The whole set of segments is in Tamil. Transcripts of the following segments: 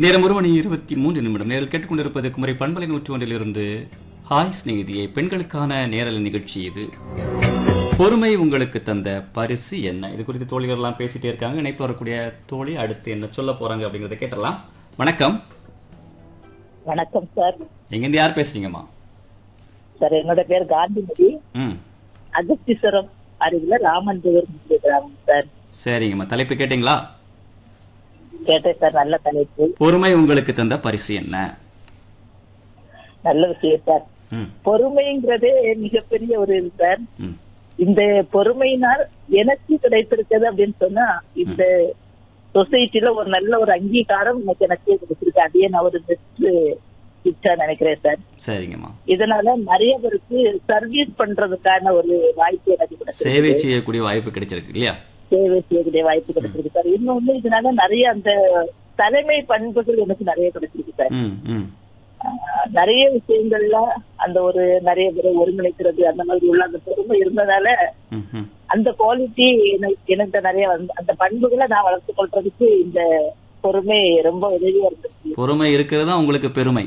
நேரம் ஒரு மணி இருபத்தி மூன்று நிமிடம் நேரில் கேட்டுக்கொண்டிருப்பது குமரி பண்பலை நூற்றி ஒன்றிலிருந்து ஹாய் சிநேகிதியை பெண்களுக்கான நேரல் நிகழ்ச்சி இது பொறுமை உங்களுக்கு தந்த பரிசு என்ன இது குறித்து தோழிகள் எல்லாம் பேசிட்டே இருக்காங்க இணைப்பு வரக்கூடிய தோழி அடுத்து என்ன சொல்ல போறாங்க அப்படிங்கறத கேட்டலாம் வணக்கம் வணக்கம் சார் எங்கிருந்து யார் பேசுறீங்கம்மா சார் என்னோட பேர் காந்திமதி ம் அகஸ்தீஸ்வரம் அருகில ராமன்புரம் கிராமம் சார் சரிங்கம்மா தலைப்பு கேட்டீங்களா கேட்டேன் சார் நல்ல தலைப்பு பொறுமை உங்களுக்கு தந்த பரிசு என்ன நல்ல விஷயம் சார் ம் பொறுமைங்கிறதே மிகப்பெரிய ஒரு இது சார் ம் இந்த பொறுமையினால் எனக்கு கிடைத்திருக்கிறது அப்படின்னு சொன்னா இந்த சொசைட்டில ஒரு நல்ல ஒரு அங்கீகாரம் இன்னைக்கு எனக்கு கிடைச்சிருக்கு அதையே நான் ஒரு பெஸ்ட் கிஃப்டா நினைக்கிறேன் சார் சரிங்கம்மா இதனால நிறைய பேருக்கு சர்வீஸ் பண்றதுக்கான ஒரு வாய்ப்பு எனக்கு கிடைச்சிருக்கு சேவை செய்யக்கூடிய வாய்ப்பு கிடைச்சிருக்கு இல்லையா சேவை செய்யக்கூடிய வாய்ப்பு கிடைச்சிருக்கு சார் இன்னொன்னு இதனால நிறைய அந்த தலைமை பண்புகள் எனக்கு நிறைய கிடைச்சிருக்கு சார் ம் ம் ஆஹ் நிறைய விஷயங்கள்ல அந்த ஒரு நிறைய பேரை ஒருங்கிணைக்கிறது அந்த மாதிரி உள்ள அந்த பொறுமை இருந்ததால ம் ம் அந்த குவாலிட்டி எனக்கு எனக்கு நிறைய வந்து அந்த பண்புகளை நான் வளர்த்து கொள்றதுக்கு இந்த பொறுமை ரொம்ப உதவியா இருந்துச்சு பொறுமை இருக்கிறது தான் உங்களுக்கு பெருமை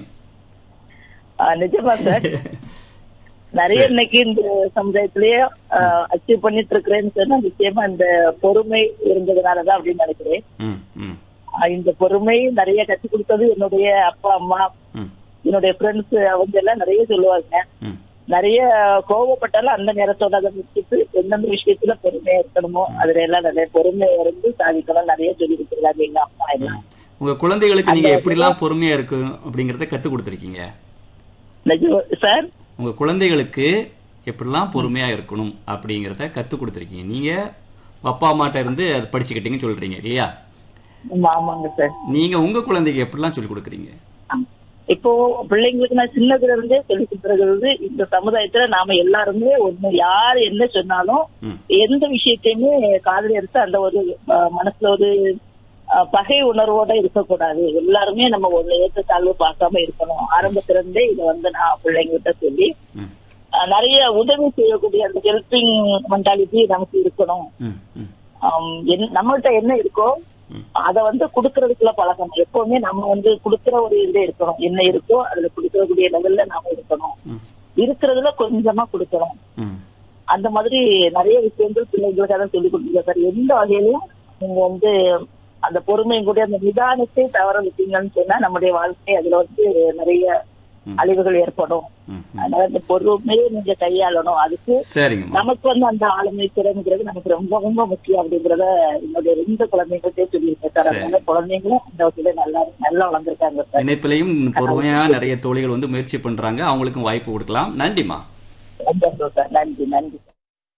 ஆஹ் நிஜமா சார் நிறைய இன்னைக்கு இந்த சமுதாயத்திலேயே அச்சீவ் பண்ணிட்டு இருக்கிறேன்னு சொன்னா நிச்சயமா இந்த பொறுமை இருந்ததுனாலதான் அப்படின்னு நினைக்கிறேன் ம் ம் ஆஹ் இந்த பொறுமை நிறைய கற்றுக் கொடுத்தது என்னுடைய அப்பா அம்மா ம் என்னுடைய ஃப்ரெண்ட்ஸ் அவங்க எல்லாம் நிறைய சொல்லுவாங்க ம் நிறைய கோவப்பட்டாலும் அந்த நேரத்தோட அதை முடிச்சுட்டு எந்தெந்த விஷயத்துல பொறுமையா இருக்கணுமோ அதுல எல்லாம் நிறைய பொறுமையா இருந்து சாதிக்கணும் நிறைய சொல்லி கொடுத்துருக்காங்க எங்க அம்மா எல்லாம் உங்க குழந்தைகளுக்கு நீங்க எப்படிலாம் பொறுமையா இருக்கு அப்படிங்கறத கத்து கொடுத்துருக்கீங்க நிஜம் சார் உங்க குழந்தைகளுக்கு எப்படிலாம் பொறுமையா இருக்கணும் அப்படிங்கறத கத்து கொடுத்துருக்கீங்க நீங்க அப்பா அம்மாட்ட இருந்து அதை படிச்சுக்கிட்டீங்கன்னு சொல்றீங்க இல்லையா ஆமா, ஆமாங்க சார் நீங்க உங்க குழந்தைக்கு எப்படிலாம் சொல்லி கொடுக்குறீங்க இப்போ பிள்ளைங்களுக்கு நான் சின்னதுல இருந்தே சொல்லி கொடுத்துறது இந்த சமுதாயத்துல நாம எல்லாருமே ஒண்ணு யார் என்ன சொன்னாலும் ம். எந்த விஷயத்தையுமே காதலி எடுத்து அந்த ஒரு அஹ், மனசுல ஒரு அஹ், பகை உணர்வோட இருக்கக்கூடாது எல்லாருமே நம்ம ஒண்ணு ஏற்ற தாழ்வு பார்க்காம இருக்கணும் ஆரம்பத்துல இருந்தே இதை வந்து நான் பிள்ளைங்கிட்ட சொல்லி ம் அஹ், நிறைய உதவி செய்யக்கூடிய அந்த ஹெல்பிங் மென்டாலிட்டி நமக்கு இருக்கணும் ம் ம் ஆம், என்ன- நம்மள்ட்ட என்ன இருக்கோ ம். அத வந்து குடுக்கறதுக்குள்ள பழக்கணும் எப்பவுமே நம்ம வந்து குடுக்கற ஒரு இதுல இருக்கணும் என்ன இருக்கோ அதுல குடுக்கக்கூடிய லெவல்ல நாம இருக்கணும் ம் இருக்கிறதுல கொஞ்சமா கொடுக்கணும் ம் அந்த மாதிரி நிறைய விஷயங்கள் பிள்ளைங்களுக்கு அதான் சொல்லி கொடுத்துருக்கேன் சார் எந்த வகையிலும் நீங்க வந்து அந்த பொறுமையும் கூட அந்த நிதானத்தை தவற விட்டீங்கன்னு சொன்னா நம்முடைய வாழ்க்கை அதுல வந்து நிறைய ம். அழிவுகள் ஏற்படும் ம் ம். அதனால அந்த பொறுமையை நீங்க கையாளணும் அதுக்கு சரிங்கம்மா நமக்கு வந்து அந்த ஆளுமை திறன்கிறது நமக்கு ரொம்ப ரொம்ப முக்கியம் அப்படிங்கறத என்னுடைய ரெண்டு குழந்தைங்கள்ட்டே சொல்லியிருக்கேன் சார் அதனால குழந்தைங்களும் இந்த வகையில நல்லா நல்லா வளர்ந்துருக்காங்க சார் இணைப்பிலையும் பொறுமையா நிறைய தோழிகள் வந்து முயற்சி பண்றாங்க அவங்களுக்கும் வாய்ப்பு கொடுக்கலாம் நன்றிம்மா ரொம்ப சார் நன்றி நன்றி சார்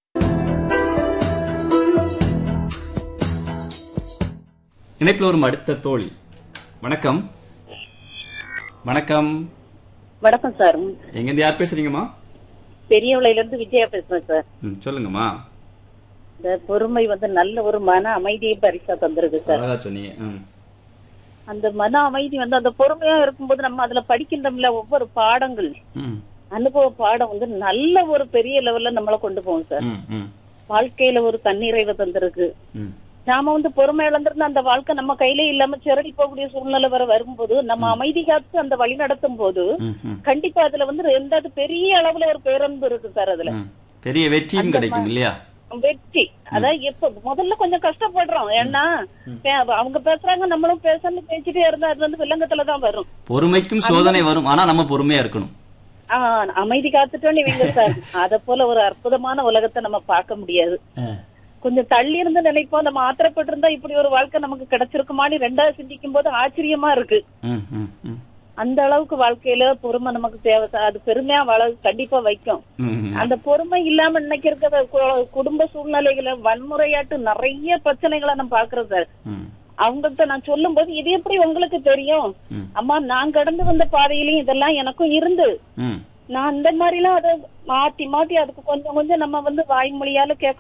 இணைப்பில் வரும் அடுத்த தோழி வணக்கம் வணக்கம் வணக்கம் சார் எங்கேருந்து யார் பேசுறீங்கம்மா பெரியவளையில இருந்து விஜயா பேசுறேன் சார் ம் சொல்லுங்கம்மா இந்த பொறுமை வந்து நல்ல ஒரு மன அமைதியை பரிசா தந்திருக்கு சார் அழகா சொன்னீங்க ம் அந்த மன அமைதி வந்து அந்த பொறுமையா இருக்கும்போது நம்ம அதுல படிக்கின்றோம்ல ஒவ்வொரு பாடங்கள் ம் அனுபவ பாடம் வந்து நல்ல ஒரு பெரிய லெவல்ல நம்மள கொண்டு போகும் சார் ம் ம் வாழ்க்கையில ஒரு தன்னிறைவை தந்திருக்கு ம் நாம வந்து பொறுமை இழந்திருந்த அந்த வாழ்க்கை நம்ம கையில இல்லாம சிறடி போகக்கூடிய சூழ்நிலை வர வரும்போது நம்ம அமைதி காத்து அந்த வழி நடத்தும் போது ம் ம் கண்டிப்பா அதுல வந்து ரெண்டாவது பெரிய அளவுல ஒரு பேரன்பு இருக்கு சார் அதுல ம். பெரிய வெற்றியும் கிடைக்கும் இல்லையா வெற்றி அதான் எப்ப முதல்ல கொஞ்சம் கஷ்டப்படுறோம் ஏன்னா பே- அவங்க பேசுறாங்க நம்மளும் பேசணும் பேசிட்டே இருந்தா அது வந்து வில்லங்கத்துல தான் வரும் பொறுமைக்கும் சோதனை வரும் ஆனா நம்ம பொறுமையா இருக்கணும் ஆஹ் அமைதி காத்துட்டோம் நீங்க சார் அத போல ஒரு அற்புதமான உலகத்தை நம்ம பார்க்க முடியாது கொஞ்சம் தள்ளி இருந்து நினைப்போம் நம்ம ஆத்திரப்பட்டு இருந்தா இப்படி ஒரு வாழ்க்கை நமக்கு கிடைச்சிருக்குமான்னு ரெண்டாவது சிந்திக்கும் போது ஆச்சரியமா இருக்கு ம் ம் ம் அந்த அளவுக்கு வாழ்க்கையில பொறுமை நமக்கு தேவை சார். அது பெருமையா வள கண்டிப்பா வைக்கும் ம் ம் அந்த பொறுமை இல்லாம இன்னைக்கு இருக்கிற கு- குடும்ப சூழ்நிலைகளை வன்முறையாட்டு நிறைய பிரச்சனைகளை நம்ம பாக்குறோம் சார் ம் அவங்கள்ட்ட நான் சொல்லும் போது இது எப்படி உங்களுக்கு தெரியும் ம். அம்மா நான் கடந்து வந்த பாதையிலயும் இதெல்லாம் எனக்கும் இருந்து ம் நான் இந்த மாதிரி எல்லாம் அதை மாத்தி மாத்தி அதுக்கு கொஞ்சம் கொஞ்சம் நம்ம வந்து வாய்மொழியால கேட்க